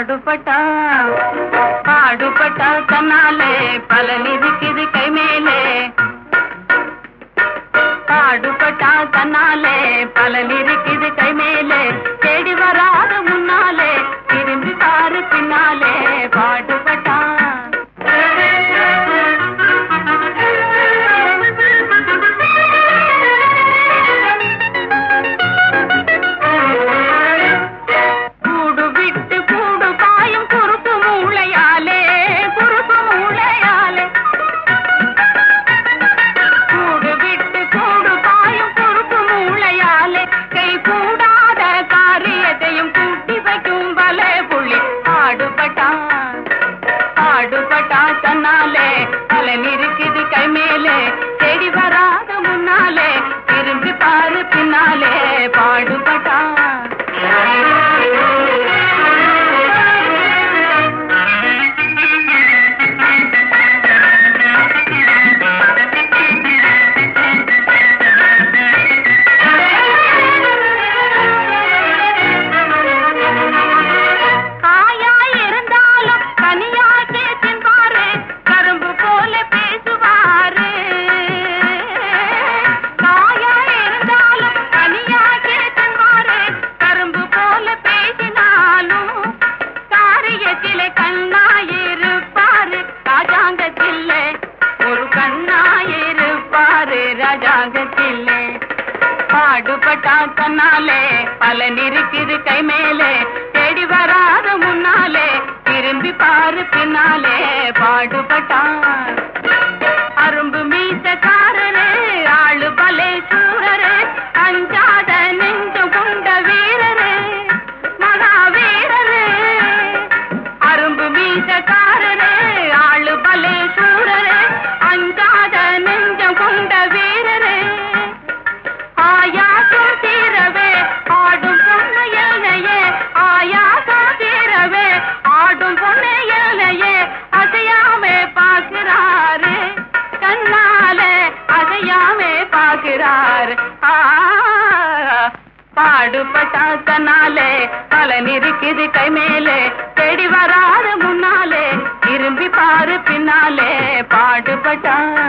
பாடுபட்டா பாடுபட்டா தன்னாலே பலன் இருக்குது கை மேலே பாடுபட்டா தன்னாலே பலன் இருக்குது கை மேலே தேடி வராத முன்னாலே திரும்பி பாரு பின்னாலே பாடுபட்டா கூடு விட்டு கூடு பாயும் குறுக்கு மூளையாலே குறுக்கு மூளையாலே கூடு விட்டு கூடு பாயும் குறுக்கு மூளையாலே கை கூடாத காரியத்தையும் கூட்டி வைக்கும் பல புள்ளி பாடுபட்டான் பாடுபட்டா தன்னாலே பலன் இருக்குது கை மேலே தேடி வராத முன்னாலே திரும்பி பாரு பின்னாலே பாடுபட்டான் காயாய் இருந்தாலும் கனியாக்கி தின்பாரு கரும்பு போல பேசுவாரு காயாய் இருந்தாலும் கனியாக்கி தின்பாரு கரும்பு போல பேசினாலும் காரியத்திலே கண்ணாயிருப்பாரு ராஜாங்கத்திலே ஒரு கண்ணாயிருப்பாரு ராஜாங்கத்திலே பாடுபட்டா தன்னாலே பலன் இருக்குது கை மேலே தேடி வராத முன்னாலே திரும்பி பாரு பின்னாலே பாடுபட்டான் அரும்பு மீசக்காரரு ஆளு பலே சூரரு அஞ்சாத நெஞ்சு கொண்ட வீரரு மகாவீரரு அரும்பு மீசக்காரரு ஆளு பலே சூரரு அஞ்சாத நெஞ்சம் கொண்ட வீரரு ஆயாசம் தீரவே ஆடும் பொண்ணு எல்லையே ஆயாசம் தீரவே ஆடும் பொண்ணு எல்லையே அசையாமே பார்க்கிறாரு கண்ணாலே அசையாமே பார்க்கிறாரு ஆ பாடுபட்டா தன்னாலே பலன் இருக்குது கை மேலே தேடி வராத முன்னாலே திரும்பி பாரு பின்னாலே பாடுபட்டா